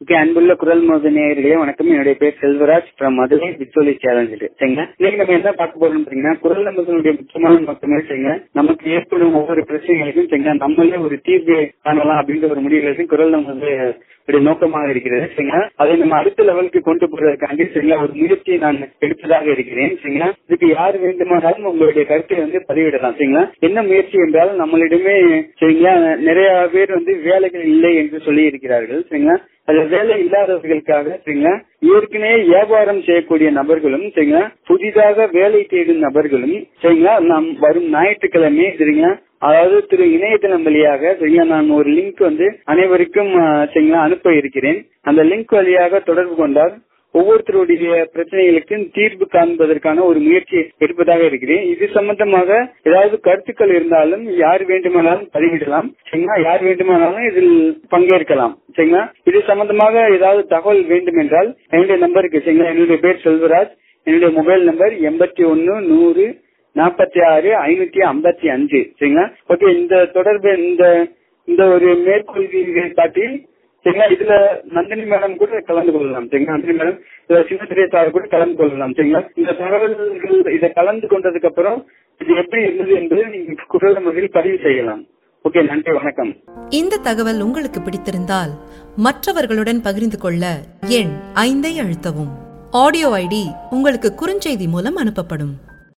okay அன்புள்ள குரல் மோத நேயர்களே வணக்கம் என்னுடைய பேர் செல்வராஜ் ஃப்ரம் மதுரை விக்டோலி சேலஞ்ச் சரிங்களா இன்னைக்கு நம்ம என்ன பார்க்க போறோம் பாத்தீங்கன்னா குரல் நம்பர்களுடைய முக்கியமான நோக்கமே சரிங்க நமக்கு ஏற்படும் ஒவ்வொரு பிரச்சனைகளுக்கும் சரிங்களா நம்மளே ஒரு தீர்வு காணலாம் அப்படின்ற ஒரு முடிவுகளுக்கு குரல் நம்பது நோக்கமாக இருக்கிறது சரிங்களா அதை நம்ம அடுத்த லெவலுக்கு கொண்டு போறதுக்காண்டி சரிங்களா ஒரு முயற்சியை நான் எடுப்பதாக இருக்கிறேன் சரிங்களா இதுக்கு யார் வேண்டுமானாலும் உங்களுடைய கருத்தை வந்து பதிவிடலாம் சரிங்களா என்ன முயற்சி என்றால் நம்மளிடமே சரிங்களா நிறைய பேர் வந்து வேலைகள் இல்லை என்று சொல்லி இருக்கிறார்கள் சரிங்களா அது வேலை இல்லாதவர்களுக்காக சரிங்களா ஏற்கனவே வியாபாரம் செய்யக்கூடிய நபர்களும் சரிங்களா புதிதாக வேலை தேடும் நபர்களும் சரிங்களா நாம் வரும் ஞாயிற்றுக்கிழமை சரிங்களா அதாவது திரு இணையதளம் வழியாக சரிங்களா நான் ஒரு லிங்க் வந்து அனைவருக்கும் சரிங்களா அனுப்ப இருக்கிறேன் அந்த லிங்க் வழியாக தொடர்பு கொண்டால் ஒவ்வொருத்தருடைய பிரச்சனைகளுக்கும் தீர்வு காண்பதற்கான ஒரு முயற்சி எடுப்பதாக இருக்கிறேன் இது சம்பந்தமாக ஏதாவது கருத்துக்கள் இருந்தாலும் யார் வேண்டுமானாலும் பதிவிடலாம் சரிங்களா யார் வேண்டுமானாலும் இதில் பங்கேற்கலாம் சரிங்களா இது சம்பந்தமாக ஏதாவது தகவல் வேண்டும் என்றால் என்னுடைய நம்பருக்கு சரிங்களா என்னுடைய பேர் செல்வராஜ் என்னுடைய மொபைல் நம்பர் எண்பத்தி ஒன்னு நூறு நாற்பத்தி ஆறு ஐநூத்தி ஐம்பத்தி அஞ்சு சரிங்களா ஓகே இந்த தொடர்பு இந்த இந்த ஒரு மேற்கொள்கையை காட்டி சரிங்களா இதுல நந்தினி மேடம் கூட கலந்து கொள்ளலாம் சரிங்களா நந்தினி மேடம் இதுல சின்னத்திரை சார் கூட கலந்து கொள்ளலாம் சரிங்களா இந்த தகவல்கள் இதை கலந்து கொண்டதுக்கு அப்புறம் இது எப்படி இருந்தது என்பதை நீங்க குரல் முறையில் பதிவு செய்யலாம் ஓகே நன்றி வணக்கம் இந்த தகவல் உங்களுக்கு பிடித்திருந்தால் மற்றவர்களுடன் பகிர்ந்து கொள்ள எண் ஐந்தை அழுத்தவும் ஆடியோ ஐடி உங்களுக்கு குறுஞ்செய்தி மூலம் அனுப்பப்படும்